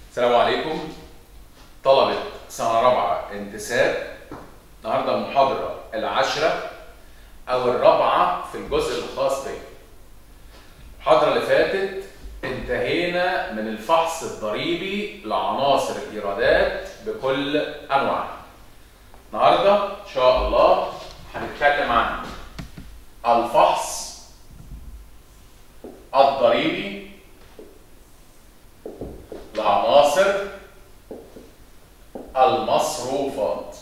السلام عليكم طلبة سنة رابعة انتساب النهاردة المحاضرة العاشرة أو الرابعة في الجزء الخاص بي المحاضرة اللي فاتت انتهينا من الفحص الضريبي لعناصر الإيرادات بكل أنواعها النهاردة إن شاء الله هنتكلم عن الفحص الضريبي لعناصر المصروفات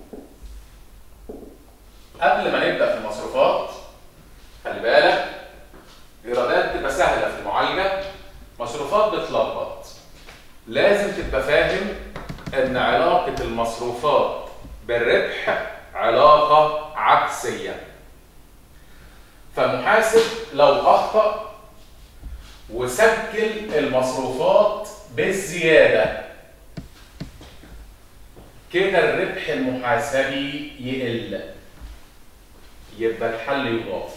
قبل ما نبدا في المصروفات خلي بالك ايرادات تبقى سهله في المعالجه مصروفات بتلخبط لازم تبقى فاهم ان علاقه المصروفات بالربح علاقه عكسيه فالمحاسب لو اخطا وسجل المصروفات بالزياده كده الربح المحاسبي يقل يبقى الحل يضاف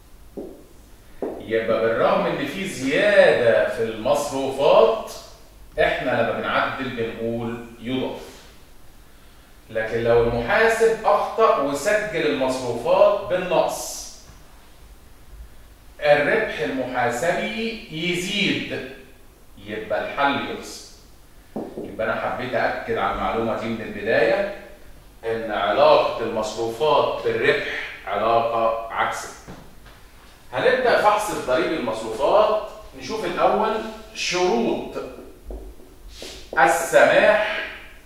يبقى بالرغم ان في زياده في المصروفات احنا لما بنعدل بنقول يضاف لكن لو المحاسب اخطا وسجل المصروفات بالنقص الربح المحاسبي يزيد يبقى الحل يقص يبقى انا حبيت اكد على المعلومه دي من البدايه ان علاقه المصروفات بالربح علاقه عكسيه هنبدا فحص الضريبه المصروفات نشوف الاول شروط السماح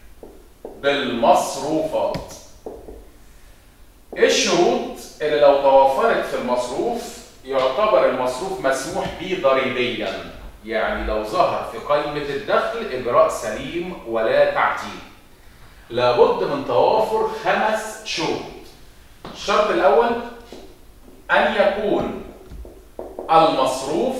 بالمصروفات ايه الشروط اللي لو توفرت في المصروف يعتبر المصروف مسموح به ضريبيا يعني لو ظهر في قائمة الدخل إجراء سليم ولا تعديل لابد من توافر خمس شروط الشرط الأول أن يكون المصروف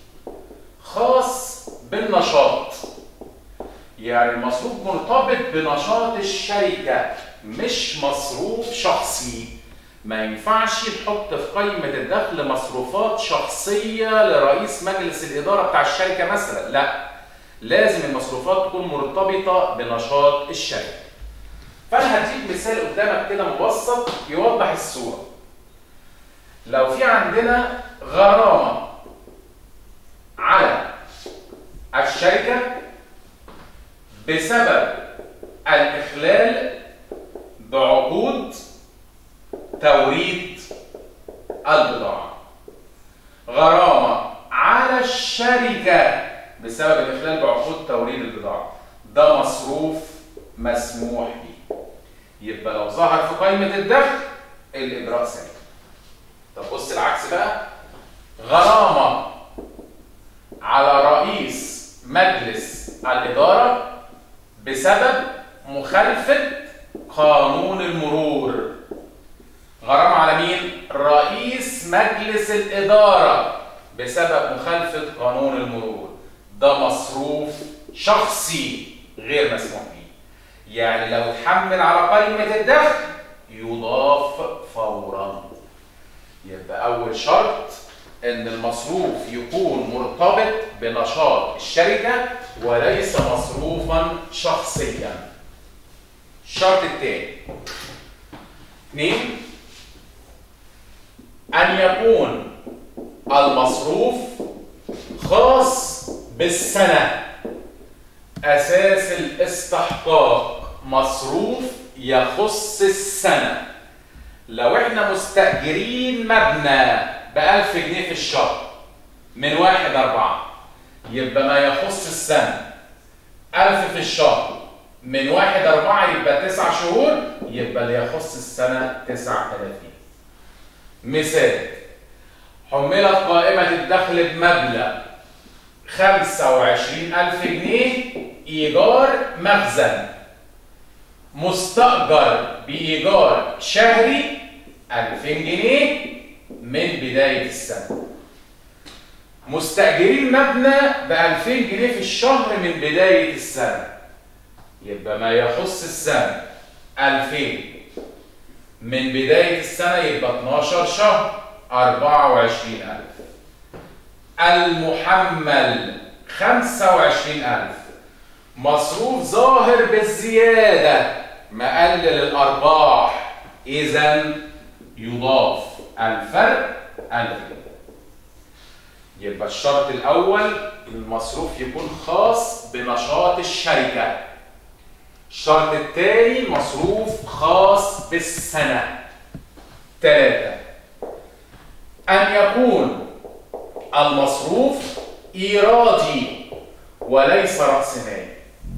خاص بالنشاط يعني المصروف مرتبط بنشاط الشركة مش مصروف شخصي ما ينفعش تحط في قائمة الدخل مصروفات شخصية لرئيس مجلس الإدارة بتاع الشركة مثلا لا لازم المصروفات تكون مرتبطة بنشاط الشركة فأنا هديك مثال قدامك كده مبسط يوضح الصورة لو في عندنا غرامة على الشركة بسبب الإخلال بعقود توريد البضاعة غرامة على الشركة بسبب الإخلال بعقود توريد البضاعة ده مصروف مسموح به يبقى لو ظهر في قائمة الدخل الإجراء سليم طب بص العكس بقى غرامة على رئيس مجلس الإدارة بسبب مخالفة قانون المرور غرامة على مين؟ رئيس مجلس الإدارة بسبب مخالفة قانون المرور ده مصروف شخصي غير مسموح به يعني لو اتحمل على قائمة الدخل يضاف فورا يبقى أول شرط إن المصروف يكون مرتبط بنشاط الشركة وليس مصروفا شخصيا الشرط الثاني اثنين أن يكون المصروف خاص بالسنة أساس الاستحقاق مصروف يخص السنة لو احنا مستأجرين مبنى بألف جنيه في الشهر من واحد أربعة يبقى ما يخص السنة ألف في الشهر من واحد أربعة يبقى تسع شهور يبقى اللي يخص السنة تسعة آلاف مثال حملت قائمة الدخل بمبلغ 25000 جنيه إيجار مخزن مستأجر بإيجار شهري 2000 جنيه من بداية السنة مستأجرين مبنى ب 2000 جنيه في الشهر من بداية السنة يبقى ما يخص السنة 2000 من بداية السنة يبقى 12 شهر 24000 المحمل 25000 مصروف ظاهر بالزيادة مقلل الأرباح إذا يضاف الفرق ألف يبقى الشرط الأول المصروف يكون خاص بنشاط الشركة الشرط الثاني مصروف خاص بالسنة ثلاثة أن يكون المصروف إيرادي وليس رأس مالي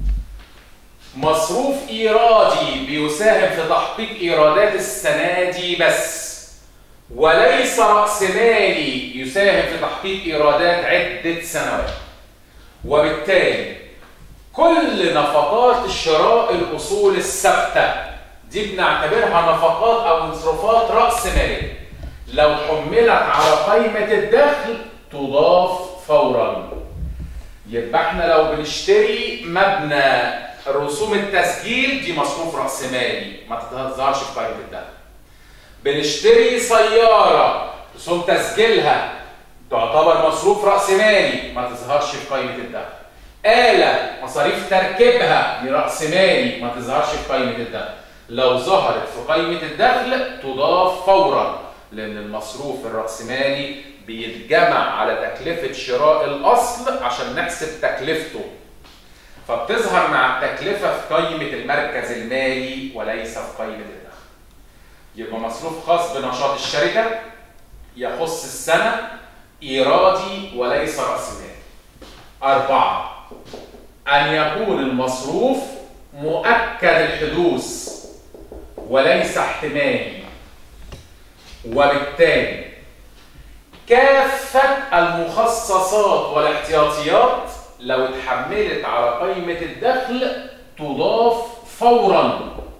مصروف إيرادي بيساهم في تحقيق إيرادات السنة دي بس وليس رأس مالي يساهم في تحقيق إيرادات عدة سنوات وبالتالي كل نفقات شراء الأصول الثابتة دي بنعتبرها نفقات أو مصروفات رأس مالية لو حملت على قائمة الدخل تضاف فورا يبقى احنا لو بنشتري مبنى رسوم التسجيل دي مصروف رأس مالي ما تظهرش في قائمة الدخل بنشتري سيارة رسوم تسجيلها تعتبر مصروف رأس مالي ما تظهرش في قائمة الدخل آلة مصاريف تركيبها لرأس مالي ما تظهرش في قائمة الدخل لو ظهرت في قائمة الدخل تضاف فورا لأن المصروف الرأسمالي بيتجمع على تكلفة شراء الأصل عشان نحسب تكلفته فبتظهر مع التكلفة في قائمة المركز المالي وليس في قائمة الدخل يبقى مصروف خاص بنشاط الشركة يخص السنة إيرادي وليس رأس مالي أربعة أن يكون المصروف مؤكد الحدوث وليس احتمالي وبالتالي كافة المخصصات والاحتياطيات لو اتحملت على قائمة الدخل تضاف فورا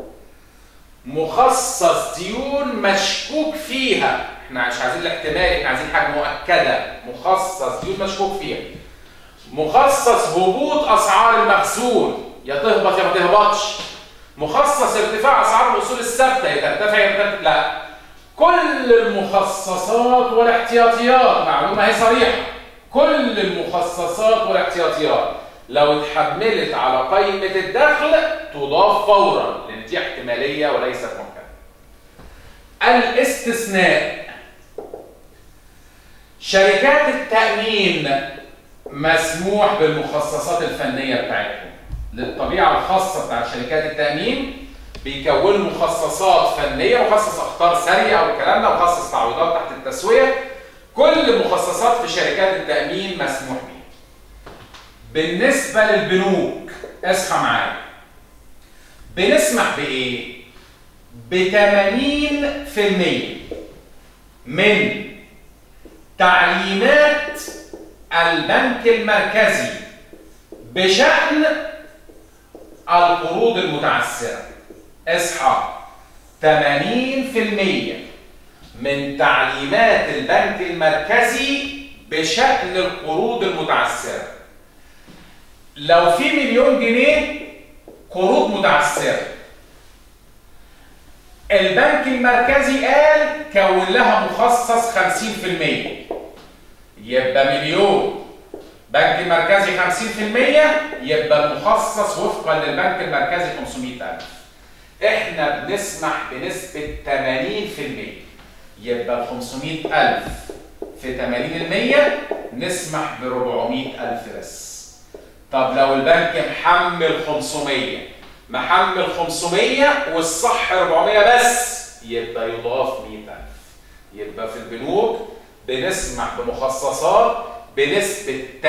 مخصص ديون مشكوك فيها احنا مش عايزين الاحتمال احنا عايزين حاجة مؤكدة مخصص ديون مشكوك فيها مخصص هبوط اسعار المخزون يا تهبط يا ما تهبطش مخصص ارتفاع اسعار الاصول الثابته يا ترتفع يا ترتفع لا كل المخصصات والاحتياطيات معلومه هي صريحه كل المخصصات والاحتياطيات لو اتحملت على قائمه الدخل تضاف فورا لان دي احتماليه وليست ممكنه الاستثناء شركات التامين مسموح بالمخصصات الفنيه بتاعتهم للطبيعه الخاصه بتاع شركات التامين بيكونوا مخصصات فنيه مخصص اخطار سريعه او الكلام ده مخصص تعويضات تحت التسويه كل المخصصات في شركات التامين مسموح بيها بالنسبه للبنوك اصحى معايا بنسمح بايه ب 80% من تعليمات البنك المركزي بشأن القروض المتعثرة اصحى 80% من تعليمات البنك المركزي بشأن القروض المتعثرة لو في مليون جنيه قروض متعثرة البنك المركزي قال كون لها مخصص 50% يبقى مليون بنك المركزي 50% يبقى المخصص وفقا للبنك المركزي 500000 احنا بنسمح بنسبة 80% يبقى 500000 في 80% نسمح ب 400000 بس طب لو البنك محمل 500 محمل 500 والصح 400 بس يبقى يضاف 100000 يبقى في البنوك بنسمح بمخصصات بنسبة 80%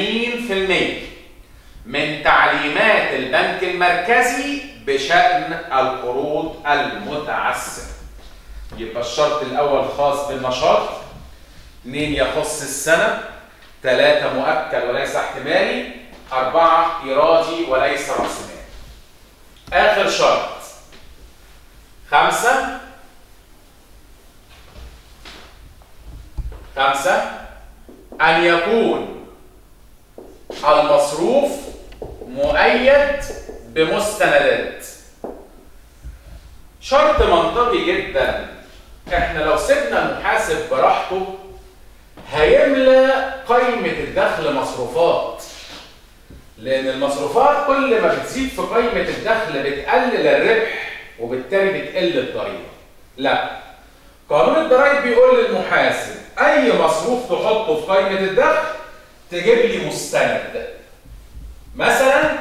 من تعليمات البنك المركزي بشأن القروض المتعثرة يبقى الشرط الأول خاص بالنشاط اثنين يخص السنة ثلاثة مؤكد وليس احتمالي أربعة إيرادي وليس رأس مالي آخر شرط خمسة خمسة أن يكون المصروف مؤيد بمستندات شرط منطقي جدا احنا لو سيبنا المحاسب براحته هيملى قائمة الدخل مصروفات لان المصروفات كل ما بتزيد في قائمه الدخل بتقلل الربح وبالتالي بتقل الضريبه لا قانون الضرائب بيقول للمحاسب اي مصروف تحطه في قائمه الدخل تجيب لي مستند مثلا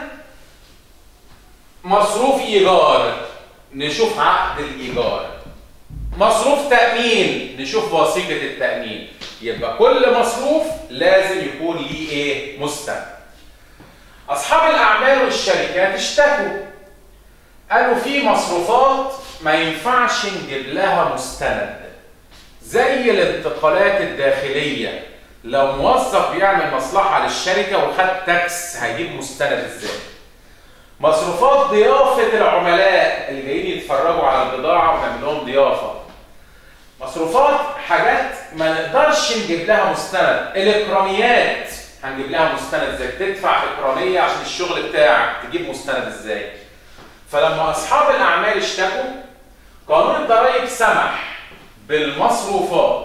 مصروف ايجار نشوف عقد الايجار مصروف تامين نشوف وثيقه التامين يبقى كل مصروف لازم يكون ليه ايه مستند اصحاب الاعمال والشركات اشتكوا قالوا في مصروفات ما ينفعش نجيب لها مستند زي الانتقالات الداخليه لو موظف بيعمل مصلحه للشركه وخد تاكس هيجيب مستند ازاي مصروفات ضيافه العملاء اللي جايين يتفرجوا على البضاعه ونعمل لهم ضيافه مصروفات حاجات ما نقدرش نجيب لها مستند الاكراميات هنجيب لها مستند ازاي تدفع اكراميه عشان الشغل بتاعك تجيب مستند ازاي فلما اصحاب الاعمال اشتكوا قانون الضرائب سمح بالمصروفات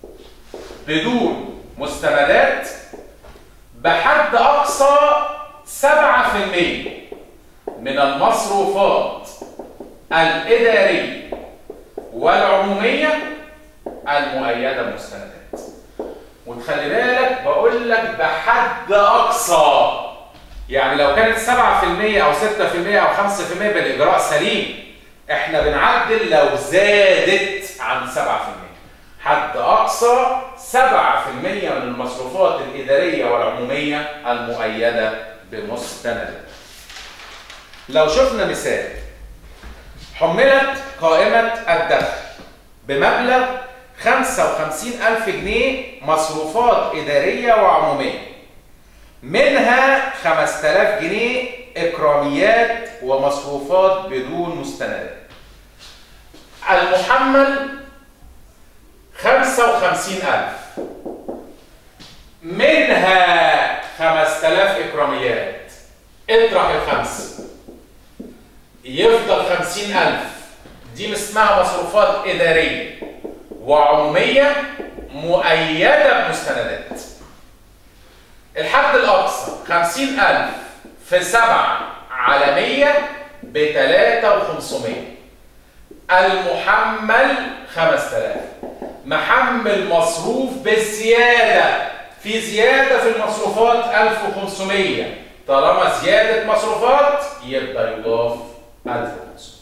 بدون مستندات بحد اقصى 7% من المصروفات الاداريه والعموميه المؤيده بمستندات وتخلي بالك بقول لك بحد اقصى يعني لو كانت 7% او 6% او 5% بالاجراء سليم احنا بنعدل لو زادت عن 7% حد اقصى 7% من المصروفات الاداريه والعموميه المؤيده بمستندات لو شفنا مثال حملت قائمه الدخل بمبلغ 55000 جنيه مصروفات إدارية وعمومية منها 5000 جنيه إكراميات ومصروفات بدون مستندات المحمل 55000 منها 5000 إكراميات اطرح الخمس يفضل 50000 دي اسمها مصروفات إدارية وعمومية مؤيدة بمستندات الحد الأقصى 50000 في 7 على 100 ب 3500 المحمل 5000 محمل مصروف بالزيادة في زيادة في المصروفات 1500 طالما زيادة مصروفات يبقى يضاف 1500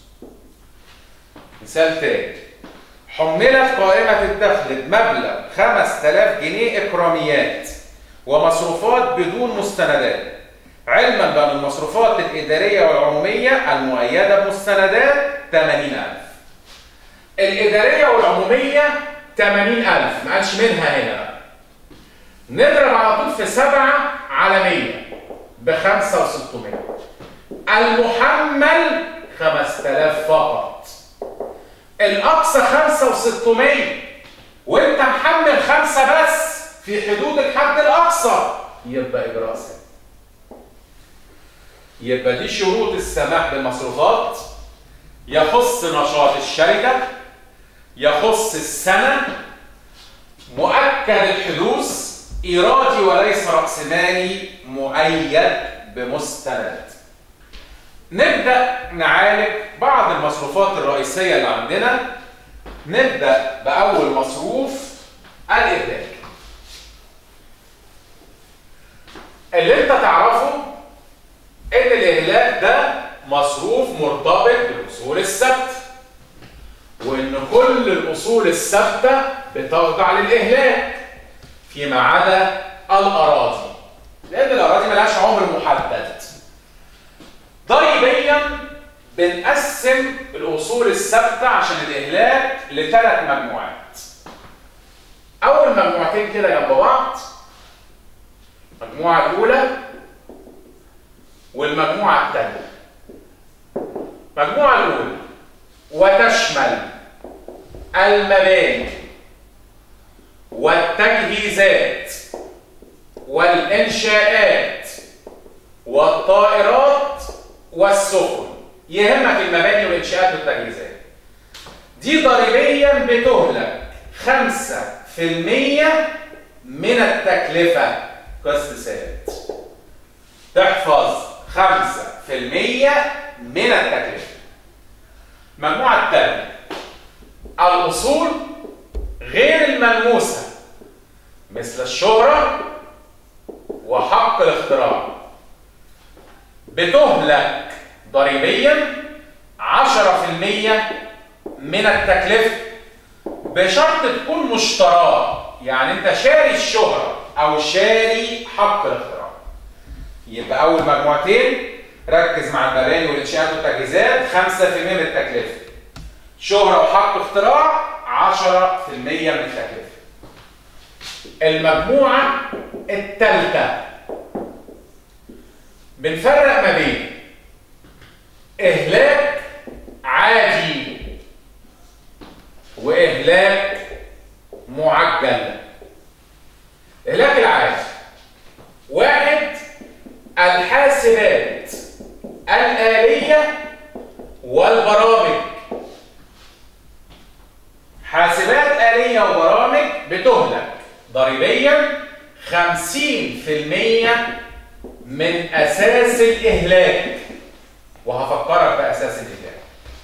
مثال تاني حملت قائمة الدخل بمبلغ 5000 جنيه إكراميات ومصروفات بدون مستندات علما بأن المصروفات الإدارية والعمومية المؤيدة بمستندات 80000 الإدارية والعمومية 80000 ما قالش منها هنا نضرب على طول في 7 على 100 ب 5600 المحمل 5000 فقط الاقصى 5600 وانت محمل خمسه بس في حدود الحد الاقصى يبقى اجراء سلبي يبقى دي شروط السماح بالمصروفات يخص نشاط الشركه يخص السنه مؤكد الحدوث ايرادي وليس راسمالي مؤيد بمستند نبدا نعالج بعض المصروفات الرئيسيه اللي عندنا نبدا باول مصروف الاهلاك اللي انت تعرفه ان الاهلاك ده مصروف مرتبط بالاصول الثابته وان كل الاصول الثابته بتخضع للاهلاك فيما عدا الاراضي لان الاراضي ملهاش عمر محدد ضريبيا بنقسم الاصول الثابته عشان الاهلاك لثلاث مجموعات اول مجموعتين كده جنب بعض المجموعه الاولى والمجموعه الثانيه المجموعه الاولى وتشمل المباني والتجهيزات والانشاءات والطائرات والسفن يهمك المباني والانشاءات والتجهيزات دي ضريبيا بتهلك 5% من التكلفة قسط ثابت تحفظ 5% من التكلفة المجموعة الثانية الأصول غير الملموسة مثل الشهرة وحق الاختراع بتهلك ضريبيا 10% من التكلفة بشرط تكون مشتراه يعني انت شاري الشهرة او شاري حق الاختراع يبقى اول مجموعتين ركز مع المباني والانشاءات والتجهيزات 5% من التكلفة شهرة وحق اختراع 10% من التكلفة المجموعة الثالثة بنفرق ما بين إهلاك عادي وإهلاك معجل إهلاك العادي واحد الحاسبات الآلية والبرامج حاسبات آلية وبرامج بتهلك ضريبيا 50% من أساس الإهلاك وهفكرك بأساس الإهلاك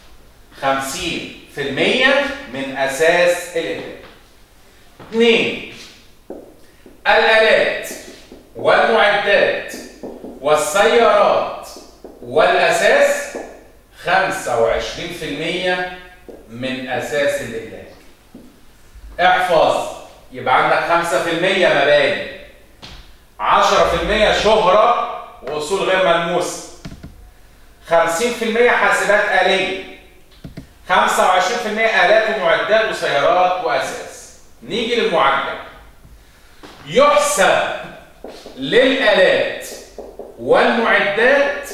50% من أساس الإهلاك اثنين الآلات والمعدات والسيارات والأساس 25% من أساس الإهلاك احفظ يبقى عندك 5% مباني 10% شهرة وأصول غير ملموسة 50% حاسبات آلية 25% آلات ومعدات وسيارات وأساس نيجي للمعجل يحسب للآلات والمعدات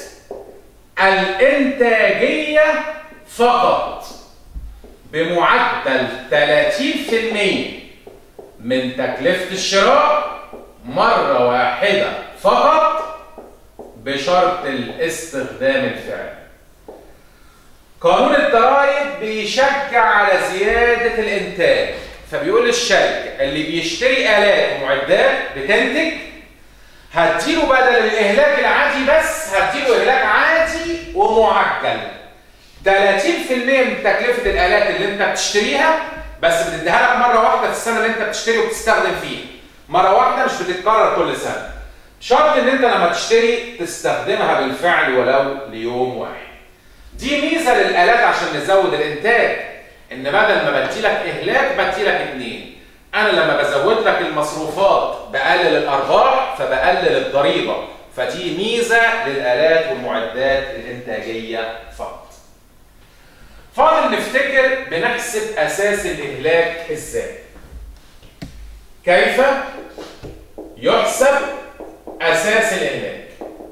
الإنتاجية فقط بمعدل 30% من تكلفة الشراء مرة واحدة فقط بشرط الاستخدام الفعلي قانون الضرائب بيشجع على زيادة الإنتاج فبيقول للشركة اللي بيشتري آلات ومعدات بتنتج هديله بدل الإهلاك العادي بس هديله إهلاك عادي ومعجل 30% من تكلفة الآلات اللي أنت بتشتريها بس بتديها لك مرة واحدة في السنة اللي أنت بتشتري وبتستخدم فيها مرة واحدة مش بتتكرر كل سنة شرط إن أنت لما تشتري تستخدمها بالفعل ولو ليوم واحد دي ميزة للآلات عشان نزود الإنتاج إن بدل ما بدي لك إهلاك بدي لك اتنين أنا لما بزود لك المصروفات بقلل الأرباح فبقلل الضريبة فدي ميزة للآلات والمعدات الإنتاجية فقط فاضل نفتكر بنحسب أساس الإهلاك إزاي كيف يحسب أساس الإهلاك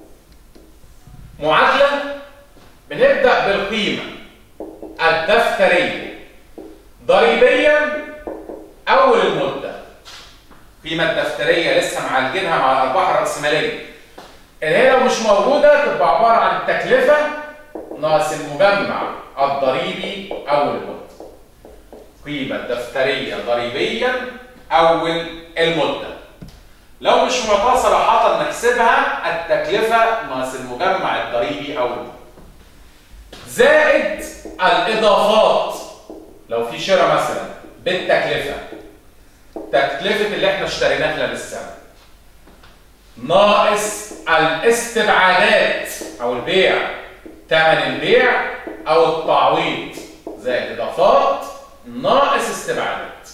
معادلة بنبدأ بالقيمة الدفترية ضريبيا أول المدة القيمة الدفترية لسه معالجينها مع الأرباح الرأسمالية اللي هي لو مش موجودة تبقى عبارة عن التكلفة ناقص المجمع الضريبي أول المدة قيمة دفترية ضريبيا أول المدة لو مش معطاة صراحة نحسبها التكلفة ناقص المجمع الضريبي أول المدة زائد الإضافات لو في شراء مثلا بالتكلفة تكلفة اللي احنا اشتريناه خلال السنة ناقص الاستبعادات أو البيع ثمن البيع أو التعويض زائد إضافات ناقص استبعادات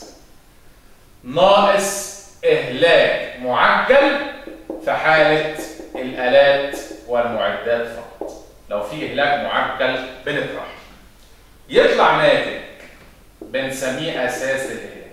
ناقص إهلاك معجل في حالة الآلات والمعدات فقط لو في إهلاك معجل بنطرح يطلع ناتج بنسميه أساس الإهلاك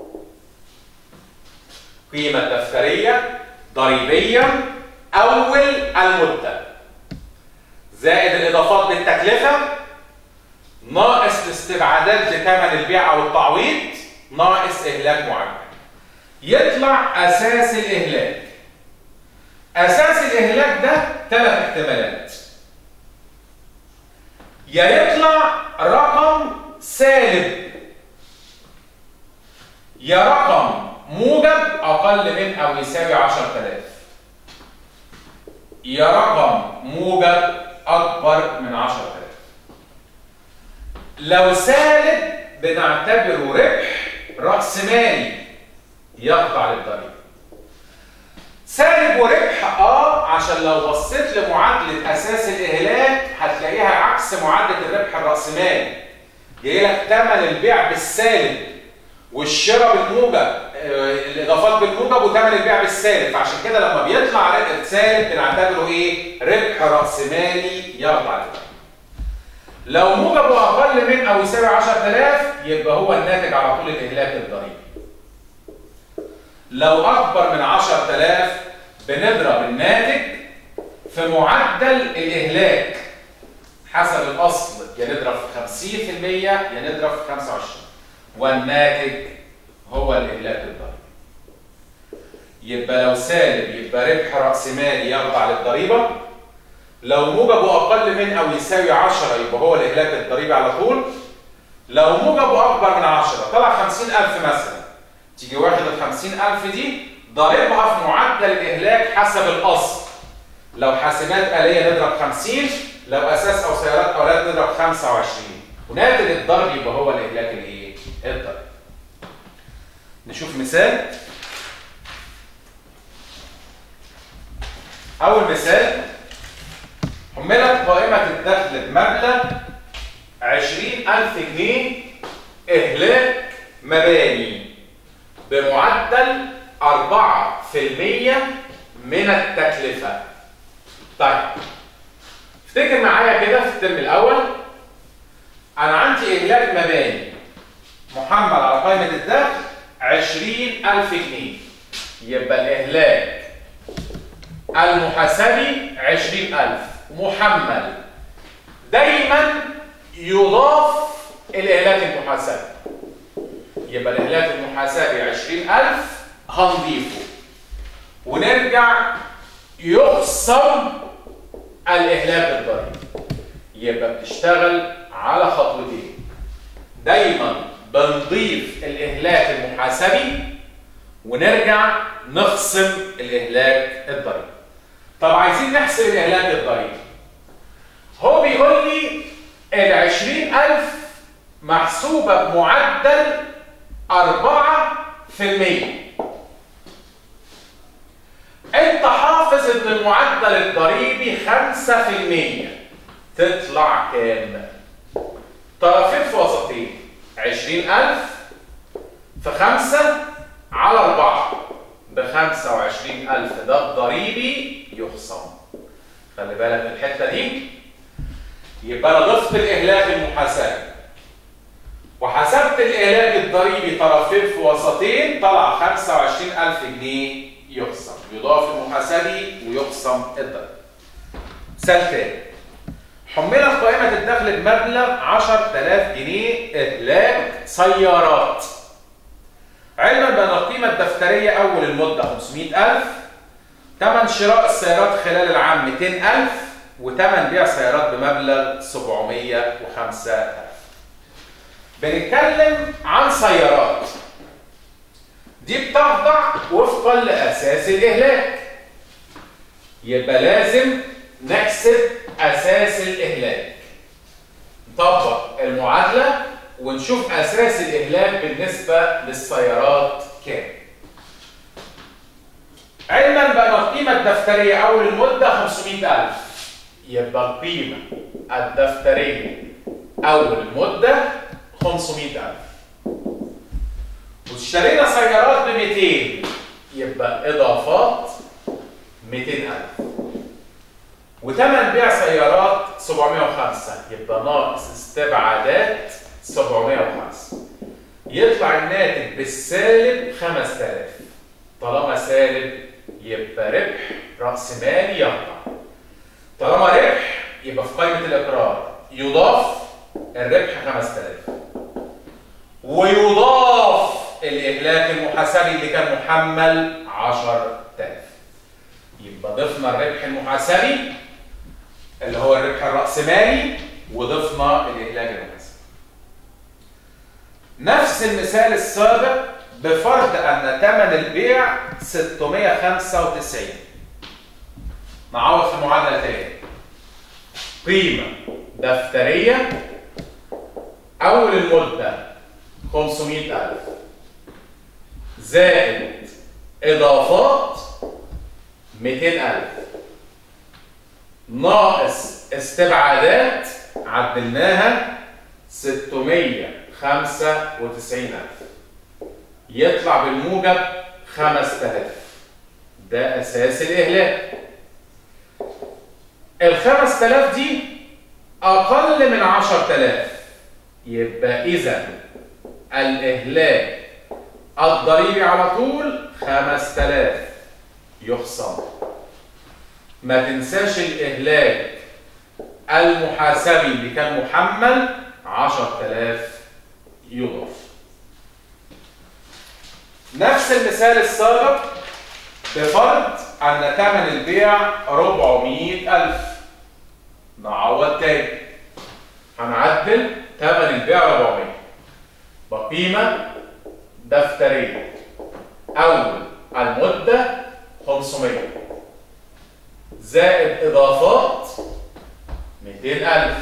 قيمة دفترية ضريبيا أول المدة زائد الإضافات بالتكلفة ناقص الاستبعادات لثمن البيع أو التعويض ناقص إهلاك معجل يطلع أساس الإهلاك أساس الإهلاك ده ثلاث احتمالات يا يطلع رقم سالب يا رقم موجب أقل من أو يساوي 10000 يا رقم موجب اكبر من 10000 لو سالب بنعتبره ربح راس مالي يخضع للضريبه سالب وربح اه عشان لو بصيت لمعادله اساس الاهلاك هتلاقيها عكس معادله الربح الراسمالي جاي لك ثمن البيع بالسالب والشراء بالموجب آه، الاضافات بالموجب وثمن البيع بالسالب فعشان كده لما بيطلع ربح سالب بنعتبره ايه ربح راسمالي يخضع للضريبه لو موجبه اقل من او يساوي 10000 يبقى هو الناتج على طول الاهلاك الضريبي لو اكبر من 10000 بنضرب الناتج في معدل الاهلاك حسب الاصل يا نضرب في 50% يا نضرب في 25 والناتج هو الاهلاك الضريبي يبقى لو سالب يبقى ربح راس مالي يخضع للضريبه لو موجبه اقل من او يساوي 10 يبقى هو الاهلاك الضريبي على طول لو موجبه اكبر من 10 طلع 50000 مثلا تيجي واخد ال 50000 دي ضاربها في معدل الاهلاك حسب الاصل لو حاسبات آلية نضرب 50 لو اساس او سيارات اولاد نضرب 25 وناتج الضرب يبقى هو الاهلاك الايه؟ الضرب نشوف مثال اول مثال حملت قائمة الدخل بمبلغ 20000 جنيه إهلاك مباني بمعدل 4% من التكلفة. طيب افتكر معايا كده في الترم الأول أنا عندي إهلاك مباني محمل على قائمة الدخل 20000 جنيه يبقى الإهلاك المحاسبي 20000 محمل دايما يضاف الإهلاك المحاسبي يبقى الإهلاك المحاسبي 20000 هنضيفه ونرجع يقسم الإهلاك الضريبي يبقى بتشتغل على خطوتين دايما بنضيف الإهلاك المحاسبي ونرجع نخصم الإهلاك الضريبي طب عايزين نحسب الإهلاك الضريبي هو بيقول لي ال 20000 محسوبة بمعدل 4% انت حافظ ان المعدل الضريبي 5% تطلع كام؟ طرفين في وسطين 20000 في 5 على 4 ب 25000 ده الضريبي يخصم خلي بالك من الحته دي يبقى انا ضفت الاهلاك المحاسبي وحسبت الاهلاك الضريبي طرفين في وسطين طلع 25000 جنيه يخصم يضاف المحاسبي ويخصم الضريبي مثال تاني حملت قائمة الدخل بمبلغ 10000 جنيه إهلاك سيارات علما بأن القيمة الدفترية أول المدة 500000 ثمن شراء السيارات خلال العام 200000 وثمن بيع سيارات بمبلغ 705000 بنتكلم عن سيارات دي بتخضع وفقا لأساس الإهلاك يبقى لازم نحسب أساس الإهلاك نطبق المعادلة ونشوف أساس الإهلاك بالنسبة للسيارات كام علما بأن القيمة الدفترية أول المدة 500000 يبقى القيمة الدفترية أول المدة 500000 واشترينا سيارات ب 200 يبقى إضافات 200000 وثمن بيع سيارات 705 يبقى ناقص استبعادات 705 يطلع الناتج بالسالب 5000 طالما سالب يبقى ربح راس مالي يقع طالما ربح يبقى في قائمه الاقرار يضاف الربح 5000 ويضاف الاهلاك المحاسبي اللي كان محمل 10000 يبقى ضفنا الربح المحاسبي اللي هو الربح الرأسمالي وضفنا الإهلاك المحاسبي. نفس المثال السابق بفرض أن ثمن البيع 695 نعوض في معادله تاني قيمه دفتريه اول المده 500000 زائد اضافات 200000 ناقص استبعادات عدلناها 695000 يطلع بالموجب 5000 ده اساس الاهلاك ال 5000 دي اقل من 10000 يبقى اذا الاهلاك الضريبي على طول 5000 يخصم ما تنساش الاهلاك المحاسبي اللي كان محمل 10000 يضاف نفس المثال السابق بفرض ان ثمن البيع 400000 نعوض تاني هنعدل ثمن البيع 400 بقيمه دفتريه اول المده 500 زائد اضافات 200000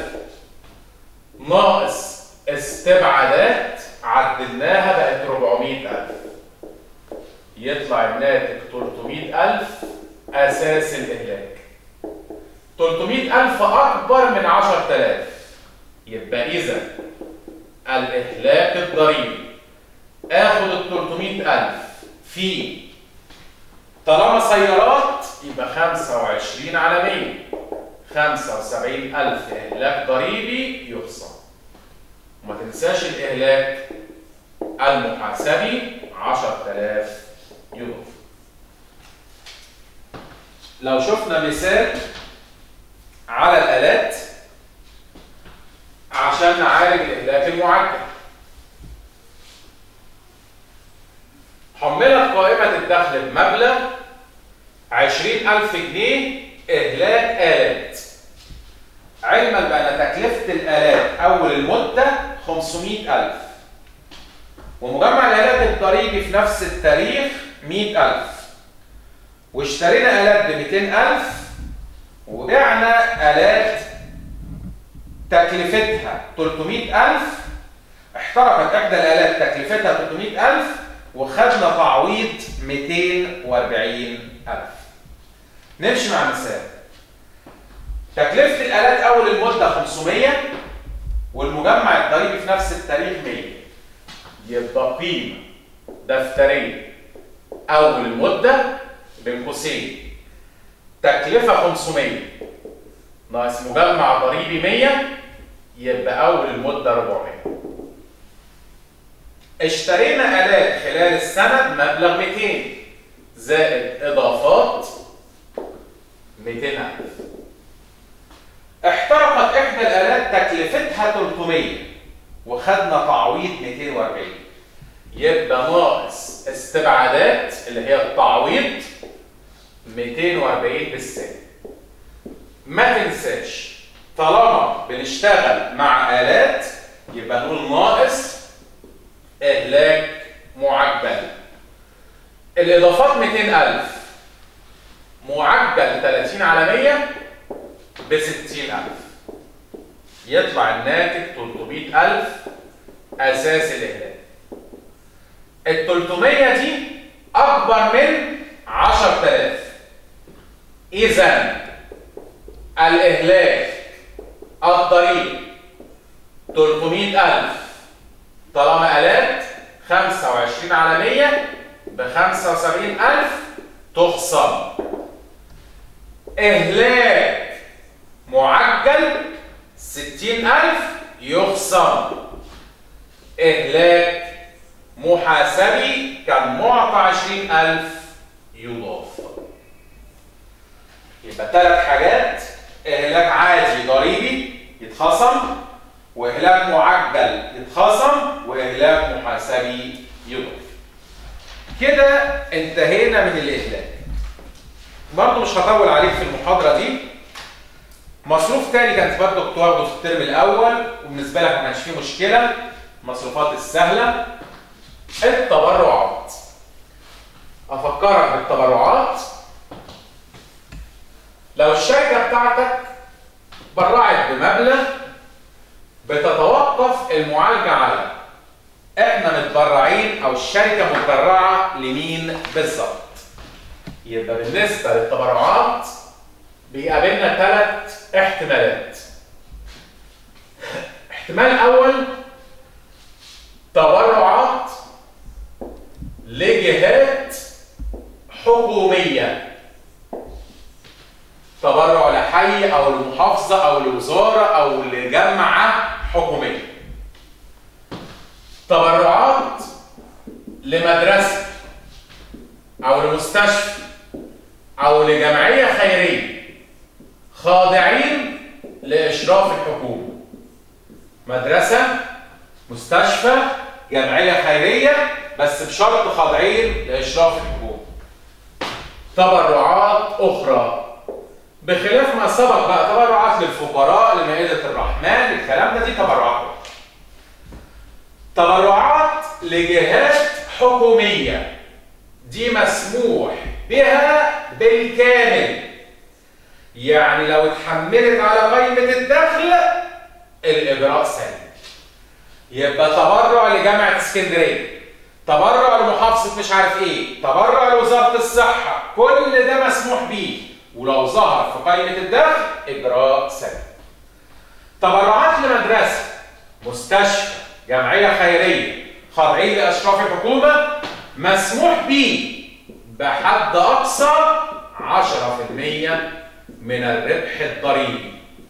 ناقص استبعادات عدلناها بقت 400000 يطلع الناتج 300000 اساس الاهلاك 300000 اكبر من 10000 يبقى اذا الاهلاك الضريبي اخد ال 300000 في طالما سيارات يبقى 25 على 100 75000 إهلاك ضريبي يخصم وما تنساش الإهلاك المحاسبي 10000 يضاف لو شفنا مثال على الآلات عشان نعالج الإهلاك المعجل حملت قائمة الدخل بمبلغ 20000 جنيه إهلاك آلات علما بأن تكلفة الآلات أول المدة 500000 ومجمع الآلات الضريبي في نفس التاريخ 100000 واشترينا آلات ب 200000 وبعنا آلات تكلفتها 300000 احترقت إحدى الآلات تكلفتها 300000 وخدنا تعويض 240000 نمشي مع المثال تكلفة الآلات أول المدة 500 والمجمع الضريبي في نفس التاريخ 100 يبقى قيمة دفترية أول المدة بين قوسين تكلفة 500 ناقص مجمع ضريبي 100 يبقى أول المدة 400 اشترينا آلات خلال السنة بمبلغ 200 زائد إضافات 200000 احترقت إحدى الآلات تكلفتها 300 وخدنا تعويض 240 يبقى ناقص استبعادات اللي هي التعويض 240 بالسنة ما تنساش طالما بنشتغل مع آلات يبقى نقول ناقص إهلاك معجل الإضافات 200000 معجل 30 على 100 ب 60000 يطلع الناتج 300000 أساس الإهلاك ال 300 دي أكبر من 10000 إذا الإهلاك الضريبي 300000 طالما آلات 25 على 100 ب 75000 تخصم إهلاك معجل 60000 يخصم إهلاك محاسبي كان معطى 20000 يضاف يبقى ثلاث حاجات إهلاك عادي ضريبي يتخصم وإهلاك معجل يتخصم وإهلاك محاسبي يضاف كده انتهينا من الإهلاك برضه مش هطول عليك في المحاضرة دي مصروف تاني كانت برضه كنت واخده في الترم الأول وبالنسبة لك ما كانش فيه مشكلة المصروفات السهلة التبرعات أفكرك بالتبرعات لو الشركة بتاعتك برعت بمبلغ بتتوقف المعالجة على احنا متبرعين او الشركة متبرعة لمين بالظبط يبقى بالنسبة للتبرعات بيقابلنا ثلاث احتمالات احتمال اول تبرعات لجهات حكوميه تبرع لحي او لمحافظه او لوزاره او لجامعه حكوميه تبرعات لمدرسه او لمستشفى او لجمعيه خيريه خاضعين لاشراف الحكومه مدرسه مستشفى جمعيه خيريه بس بشرط خاضعين لاشراف الحكومه تبرعات اخرى بخلاف ما سبق بقى تبرعات للفقراء لمائدة الرحمن الكلام ده دي تبرعات تبرعات لجهات حكومية دي مسموح بها بالكامل يعني لو اتحملت على قائمة الدخل الإجراء سليم يبقى تبرع لجامعة اسكندرية تبرع لمحافظة مش عارف ايه تبرع لوزارة الصحة كل ده مسموح بيه ولو ظهر في قائمة الدخل إجراء سليم تبرعات لمدرسة مستشفى جمعية خيرية خاضعين لأشراف الحكومة مسموح به بحد أقصى 10% من الربح الضريبي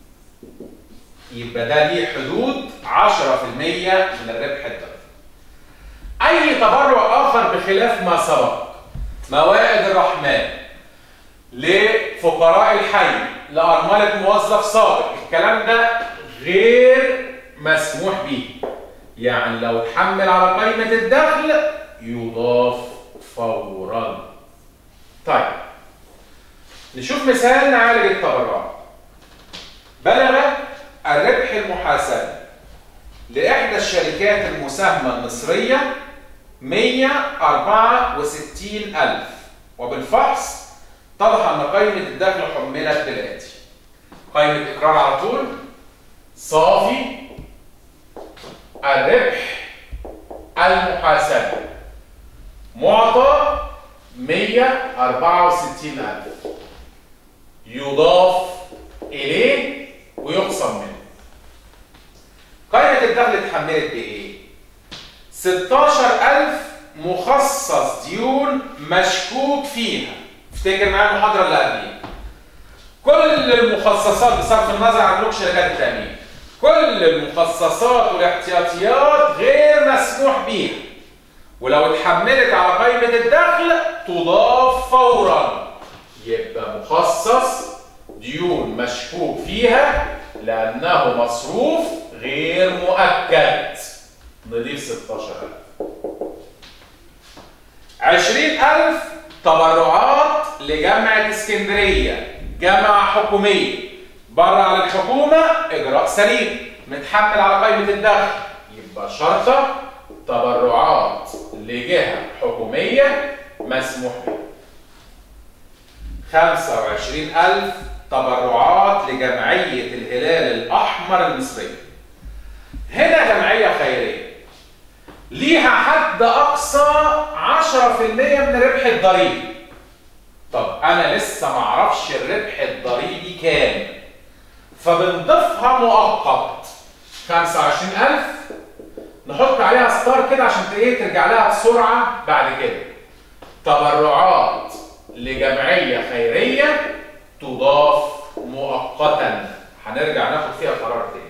يبقى ده ليه حدود 10% من الربح الضريبي أي تبرع آخر بخلاف ما سبق موائد الرحمن لفقراء الحي لأرملة موظف سابق الكلام ده غير مسموح به يعني لو اتحمل على قائمة الدخل يضاف فورا طيب نشوف مثال نعالج التبرعات بلغ الربح المحاسبي لإحدى الشركات المساهمة المصرية 164 ألف وبالفحص اتضح أن قائمة الدخل حملت بالآتي قائمة إقرار على طول صافي الربح المحاسبي معطى 164 ألف يضاف إليه ويقسم منه قائمة الدخل اتحملت بإيه؟ 16000 مخصص ديون مشكوك فيها افتكر معايا المحاضرة اللي قبليها كل المخصصات بصرف النظر عن بنوك شركات التأمين كل المخصصات والاحتياطيات غير مسموح بيها ولو اتحملت على قائمة الدخل تضاف فورا يبقى مخصص ديون مشكوك فيها لأنه مصروف غير مؤكد نضيف 16000 20000 تبرعات لجامعة اسكندرية جامعة حكومية بره على الحكومة إجراء سليم متحمل على قائمة الدخل يبقى شرطة تبرعات لجهة حكومية مسموح بها 25000 تبرعات لجمعية الهلال الأحمر المصرية هنا جمعية خيرية ليها حد أقصى 10% من الربح الضريبي طب أنا لسه ما أعرفش الربح الضريبي كام فبنضيفها مؤقت 25000 نحط عليها ستار كده عشان ايه ترجع لها بسرعة بعد كده تبرعات لجمعية خيرية تضاف مؤقتا هنرجع ناخد فيها قرار تاني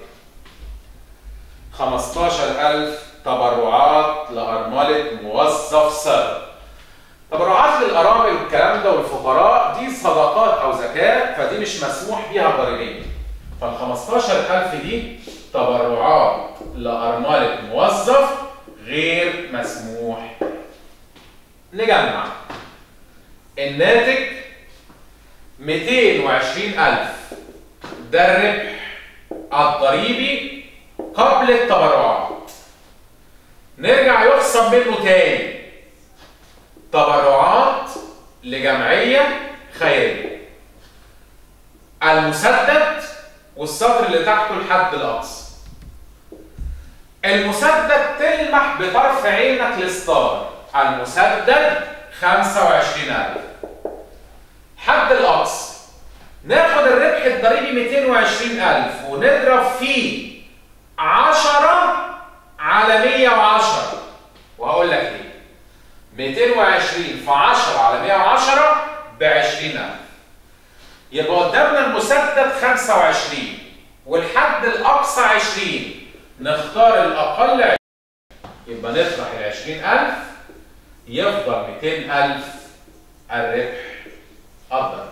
15000 تبرعات لأرملة موظف سابق تبرعات للأرامل والكلام ده والفقراء دي صدقات أو زكاة فدي مش مسموح بيها ضريبيا فال 15000 دي تبرعات لأرملة موظف غير مسموح نجمع الناتج 220000 ده الربح الضريبي قبل التبرعات نرجع يخصم منه تاني تبرعات لجمعية خيرية المسدد والسطر اللي تحته الحد الاقصى المسدد تلمح بطرف عينك للستار المسدد 25000 حد الاقصى ناخد الربح الضريبي 220000 ونضرب فيه 10 على 110 وهقول لك ليه 220 في 10 على 110 ب 20000 يبقى قدامنا المسدد 25 والحد الاقصى 20 نختار الاقل 20 يبقى نطرح ال 20000 يفضل 200000 الربح الضريبي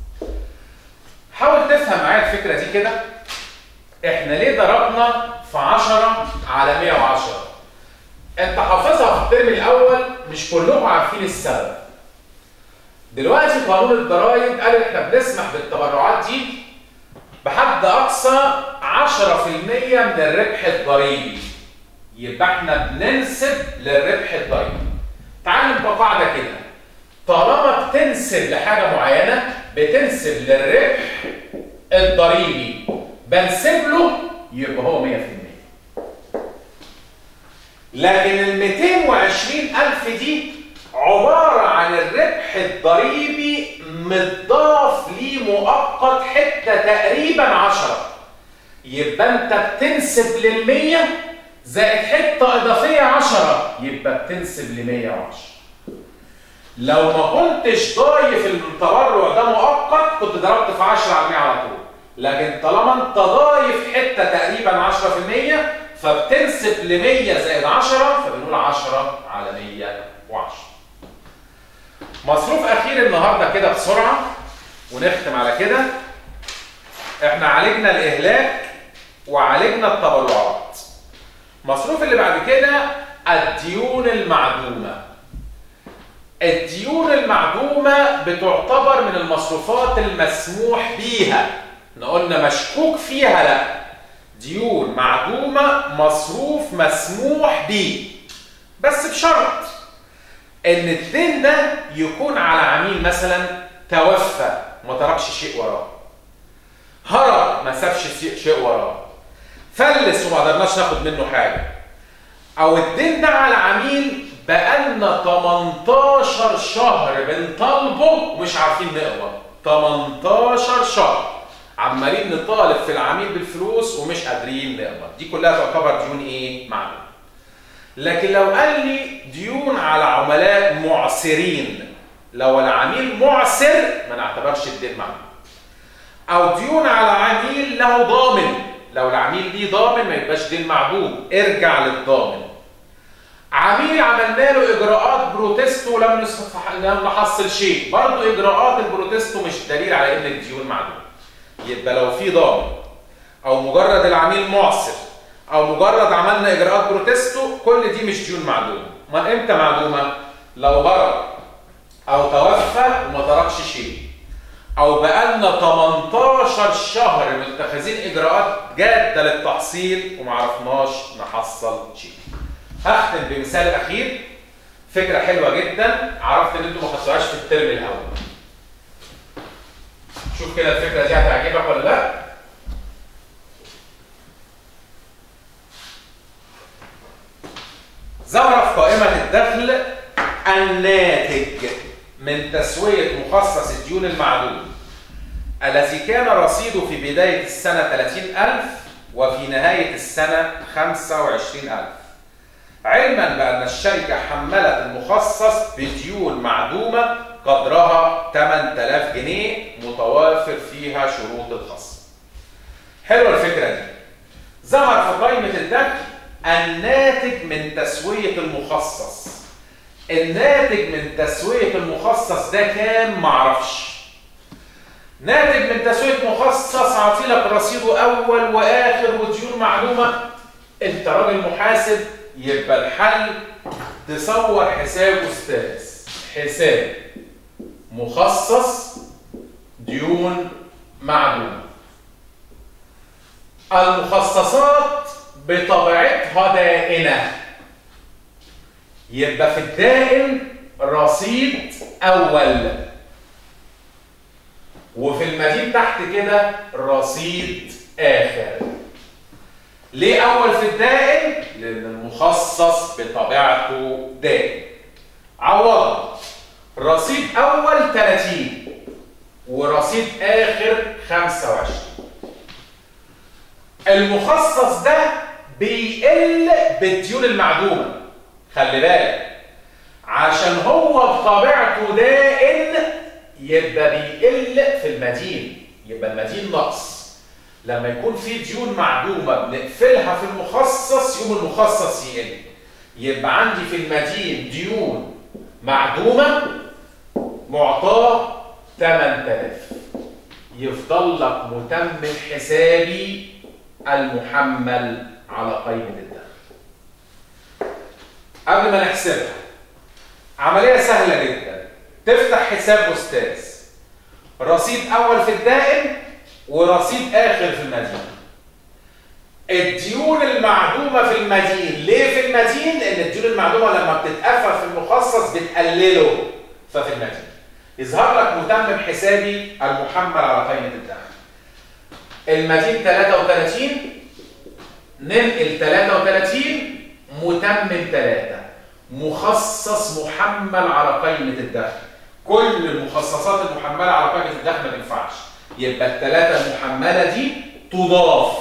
حاول تفهم معايا الفكره دي كده احنا ليه ضربنا في 10 على 110 انت حافظها في الترم الاول مش كلكم عارفين السبب دلوقتي قانون الضرائب قال احنا بنسمح بالتبرعات دي بحد اقصى 10% من الربح الضريبي يبقى احنا بننسب للربح الضريبي تعال نبقى قاعده كده طالما بتنسب لحاجه معينه بتنسب للربح الضريبي بنسب له يبقى هو 100% لكن ال 220000 دي عبارة عن الربح الضريبي متضاف ليه مؤقت حتة تقريبا 10 يبقى انت بتنسب لل 100 زائد حتة إضافية 10 يبقى بتنسب ل 110 لو ما كنتش ضايف التبرع ده مؤقت كنت ضربت في 10 على 100 على طول لكن طالما انت ضايف حته تقريبا 10% فبتنسب ل 100 زائد 10 فبنقول 10 على 110 مصروف اخير النهارده كده بسرعه ونختم على كده احنا عالجنا الاهلاك وعالجنا التبرعات مصروف اللي بعد كده الديون المعدومه الديون المعدومة بتعتبر من المصروفات المسموح بيها قلنا مشكوك فيها لا ديون معدومة مصروف مسموح بيه بس بشرط ان الدين ده يكون على عميل مثلا توفى ما تركش شيء وراه هرب ما سابش شيء وراه فلس وما قدرناش ناخد منه حاجه او الدين ده على عميل بقالنا 18 شهر بنطالبه ومش عارفين نقبض 18 شهر عمالين نطالب في العميل بالفلوس ومش قادرين نقبض دي كلها تعتبر ديون ايه معلومه لكن لو قال لي ديون على عملاء معسرين لو العميل معسر ما نعتبرش الدين معلوم او ديون على عميل له ضامن لو العميل ليه ضامن ما يبقاش دين معدوم ارجع للضامن عميل عملنا له اجراءات بروتيستو ولم لم نحصل شيء برضه اجراءات البروتيستو مش دليل على ان الديون معدومه يبقى لو في ضامن او مجرد العميل معسر او مجرد عملنا اجراءات بروتيستو كل دي مش ديون معدومه ما امتى معدومه لو هرب او توفى وما تركش شيء او بقالنا 18 شهر متخذين اجراءات جاده للتحصيل وما عرفناش نحصل شيء هختم بمثال اخير فكره حلوه جدا عرفت ان انتوا ما خدتوهاش في الترم الاول شوف كده الفكره دي هتعجبك ولا لا ظهر في قائمه الدخل الناتج من تسويه مخصص الديون المعدوم الذي كان رصيده في بدايه السنه 30000 وفي نهايه السنه 25000 علما بان الشركه حملت المخصص بديون معدومه قدرها 8000 جنيه متوافر فيها شروط الخصم. حلوه الفكره دي. ظهر في قائمه الدخل الناتج من تسويه المخصص. الناتج من تسويه المخصص ده كام؟ معرفش. ناتج من تسويه مخصص اعطي لك رصيده اول واخر وديون معلومه انت راجل محاسب يبقى الحل تصور حساب استاذ حساب مخصص ديون معلومه المخصصات بطبيعتها دائنه يبقى في الدائن رصيد اول وفي المدين تحت كده رصيد اخر ليه اول في الدائم لان المخصص بطبيعته دائم عوض رصيد اول 30 ورصيد اخر 25 المخصص ده بيقل بالديون المعدومه خلي بالك عشان هو بطبيعته دائن يبقى بيقل في المدين يبقى المدين نقص لما يكون في ديون معدومه بنقفلها في المخصص يوم المخصص يقل يبقى عندي في المدين ديون معدومه معطاه 8000 يفضل لك متمم حسابي المحمل على قيمه الدخل قبل ما نحسبها عمليه سهله جدا تفتح حساب استاذ رصيد اول في الدائم ورصيد اخر في المدين الديون المعدومه في المدين ليه في المدين لان الديون المعدومه لما بتتقفل في المخصص بتقلله ففي المدين يظهر لك متمم حسابي المحمل على قيمه الدخل المدين 33 ننقل 33 متمم 3 مخصص محمل على قيمه الدخل كل المخصصات المحمله على قيمه الدخل ما ينفعش يبقى الثلاثه المحمله دي تضاف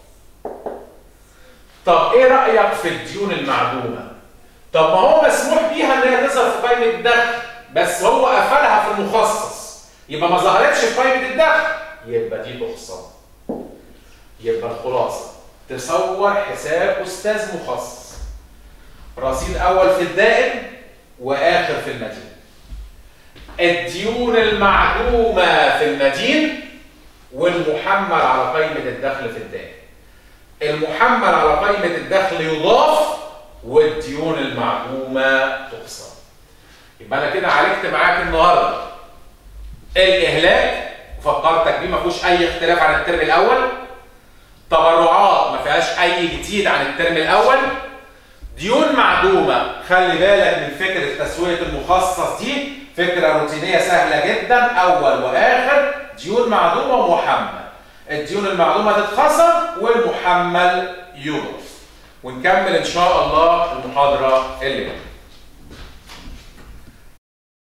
طب ايه رايك في الديون المعدومه طب ما هو مسموح بيها ان هي تظهر في قيمه الدخل بس هو قفلها في المخصص يبقى ما ظهرتش في قيمه الدخل يبقى دي تخصم يبقى الخلاصه تصور حساب استاذ مخصص رصيد اول في الدائم واخر في المدين الديون المعدومه في المدين والمحمل على قيمه الدخل في الدائم المحمل على قيمه الدخل يضاف والديون المعدومه تخصم يبقى انا كده عالجت معاك النهارده الاهلاك فكرتك بيه ما فيهوش اي اختلاف عن الترم الاول تبرعات ما فيهاش اي جديد عن الترم الاول ديون معدومه خلي بالك من فكره تسويه المخصص دي فكره روتينيه سهله جدا اول واخر ديون معدومه ومحمل الديون المعدومه تتخصم والمحمل يضاف ونكمل ان شاء الله المحاضره اللي جايه